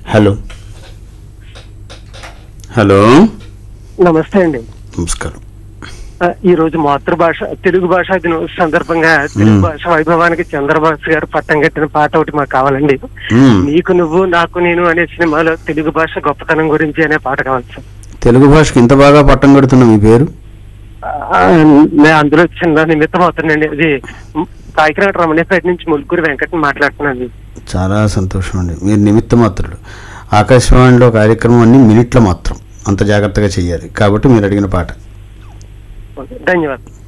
Hello hello నమస్తే అండి నమస్కారం ఆ, ఈ రోజు మాతృభాష తెలుగు భాషా దినోత్సవం సందర్భంగా తెలుగు భాష వైభవానికి చంద్రబాబు గారు పట్టం కట్టిన పాట ఒకటి మాకు కావాలండి మ్మ్. నీకు నువ్వు నాకు నేను అనే సినిమాలో తెలుగు భాష గొప్పతనం గురించి అనే పాట కావాలి సార్ తెలుగు భాషకి ఇంత బాగా పట్టం కడుతున్న మీ పేరు ఆ, నేను అందులో చిన్న నిమిత్తం అవుతుందండి అది కాకినాడ రమణేపేట నుంచి ములుగురు వెంకటని మాట్లాడుతున్నాను చాలా సంతోషం అండి మీరు నిమిత్త మాత్రులు ఆకాశవాణిలో కార్యక్రమం అన్ని మినిట్ల మాత్రం అంత జాగ్రత్తగా చెయ్యాలి కాబట్టి మీరు అడిగిన పాట ధన్యవాదాలు